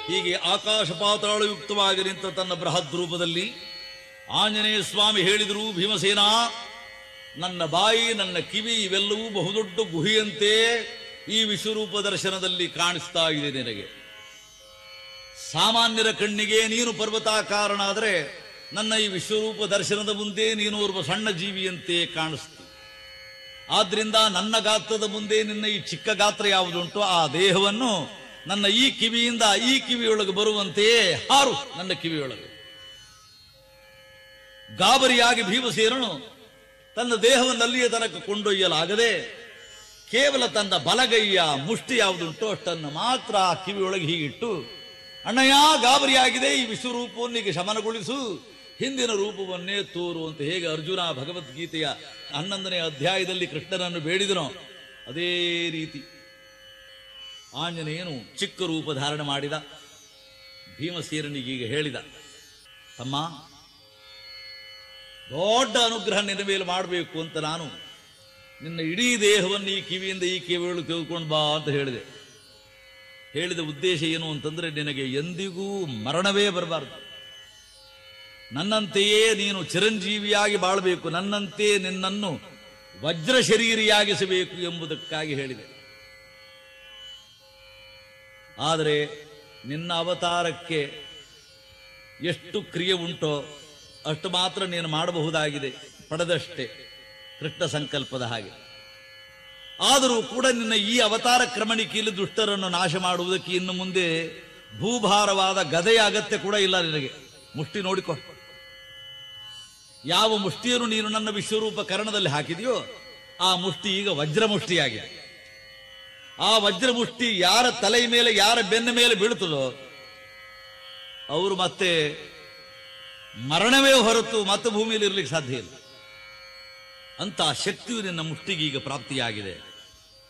ಹೀಗೆ ಆಕಾಶ ಪಾತಾಳಯುಕ್ತವಾಗಿ ನಿಂತ ತನ್ನ ಬೃಹದ್ ರೂಪದಲ್ಲಿ ಆಂಜನೇಯ ಸ್ವಾಮಿ ಹೇಳಿದರು ಭೀಮಸೇನ ನನ್ನ ಬಾಯಿ ನನ್ನ ಕಿವಿ ಇವೆಲ್ಲವೂ ಬಹುದೊಡ್ಡ ಗುಹಿಯಂತೆ ಈ ವಿಶ್ವರೂಪ ದರ್ಶನದಲ್ಲಿ ಕಾಣಿಸ್ತಾ ಇದೆ ನಿನಗೆ ಸಾಮಾನ್ಯರ ಕಣ್ಣಿಗೆ ನೀನು ಪರ್ವತಾಕಾರನಾದರೆ ನನ್ನ ಈ ವಿಶ್ವರೂಪ ದರ್ಶನದ ಮುಂದೆ ನೀನು ಒಬ್ಬ ಸಣ್ಣ ಜೀವಿಯಂತೆ ಕಾಣಿಸ್ತಿ ಆದ್ರಿಂದ ನನ್ನ ಗಾತ್ರದ ಮುಂದೆ ನಿನ್ನ ಈ ಚಿಕ್ಕ ಗಾತ್ರ ಯಾವುದುಂಟು ಆ ದೇಹವನ್ನು ನನ್ನ ಈ ಕಿವಿಯಿಂದ ಈ ಕಿವಿಯೊಳಗೆ ಬರುವಂತೆಯೇ ಹಾರು ನನ್ನ ಕಿವಿಯೊಳಗೆ ಗಾಬರಿಯಾಗಿ ಭೀಮಸೇನನು ತನ್ನ ದೇಹವನ್ನು ಅಲ್ಲಿಯ ತನಕ ಕೊಂಡೊಯ್ಯಲಾಗದೆ ಕೇವಲ ತನ್ನ ಬಲಗೈಯ ಮುಷ್ಟಿ ಯಾವುದುಂಟೋ ಅಷ್ಟನ್ನು ಮಾತ್ರ ಆ ಕಿವಿಯೊಳಗೆ ಹೀಗಿಟ್ಟು ಅಣ್ಣಯ್ಯ ಗಾಬರಿಯಾಗಿದೆ ಈ ವಿಶ್ವರೂಪವನ್ನಿಗೆ ಶಮನಗೊಳಿಸು ಹಿಂದಿನ ರೂಪವನ್ನೇ ತೋರು ಅಂತ ಹೇಗೆ ಅರ್ಜುನ ಭಗವದ್ಗೀತೆಯ ಹನ್ನೊಂದನೇ ಅಧ್ಯಾಯದಲ್ಲಿ ಕೃಷ್ಣನನ್ನು ಬೇಡಿದನೋ ಅದೇ ರೀತಿ ಆಂಜನೇಯನು ಚಿಕ್ಕ ರೂಪ ಧಾರಣೆ ಮಾಡಿದ ಭೀಮಸೇನನಿಗೀಗ ಹೇಳಿದ ತಮ್ಮ ದೊಡ್ಡ ಅನುಗ್ರಹ ನಿನ್ನ ಮೇಲೆ ಮಾಡಬೇಕು ಅಂತ ನಾನು ನಿನ್ನ ಇಡೀ ದೇಹವನ್ನು ಈ ಕಿವಿಯಿಂದ ಈ ಕಿವಿಯೊಳಗೆ ತೆಗೆದುಕೊಂಡು ಬಾ ಅಂತ ಹೇಳಿದೆ ಹೇಳಿದ ಉದ್ದೇಶ ಏನು ಅಂತಂದ್ರೆ ನಿನಗೆ ಎಂದಿಗೂ ಮರಣವೇ ಬರಬಾರದು ನನ್ನಂತೆಯೇ ನೀನು ಚಿರಂಜೀವಿಯಾಗಿ ಬಾಳಬೇಕು ನನ್ನಂತೆ ನಿನ್ನನ್ನು ವಜ್ರ ಶರೀರಿಯಾಗಿಸಬೇಕು ಎಂಬುದಕ್ಕಾಗಿ ಹೇಳಿದೆ ಆದರೆ ನಿನ್ನ ಅವತಾರಕ್ಕೆ ಎಷ್ಟು ಕ್ರಿಯೆ ಉಂಟೋ ಅಷ್ಟು ಮಾತ್ರ ನೀನು ಮಾಡಬಹುದಾಗಿದೆ ಪಡೆದಷ್ಟೇ ಕೃಷ್ಣ ಸಂಕಲ್ಪದ ಹಾಗೆ ಆದರೂ ಕೂಡ ನಿನ್ನ ಈ ಅವತಾರ ಕ್ರಮಣಿಕೆಯಲ್ಲಿ ದುಷ್ಟರನ್ನು ನಾಶ ಮಾಡುವುದಕ್ಕೆ ಇನ್ನು ಮುಂದೆ ಭೂಭಾರವಾದ ಗದೆಯ ಅಗತ್ಯ ಕೂಡ ಇಲ್ಲ ನಿನಗೆ ಮುಷ್ಟಿ ನೋಡಿಕೊ ಯಾವ ಮುಷ್ಟಿಯನ್ನು ನೀನು ನನ್ನ ವಿಶ್ವರೂಪ ಕರ್ಣದಲ್ಲಿ ಹಾಕಿದೆಯೋ ಆ ಮುಷ್ಟಿ ಈಗ ವಜ್ರ ಮುಷ್ಟಿಯಾಗಿದೆ ಆ ವಜ್ರ ಮುಷ್ಟಿ ಯಾರ ತಲೆಯ ಮೇಲೆ ಯಾರ ಬೆನ್ನ ಮೇಲೆ ಬೀಳುತ್ತದೋ ಅವರು ಮತ್ತೆ ಮರಣವೇ ಹೊರತು ಮತ್ತೆ ಭೂಮಿಯಲ್ಲಿ ಇರ್ಲಿಕ್ಕೆ ಸಾಧ್ಯ ಇಲ್ಲ ಅಂತ ಶಕ್ತಿಯು ನಿನ್ನ ಮುಷ್ಟಿಗೆ ಈಗ ಪ್ರಾಪ್ತಿಯಾಗಿದೆ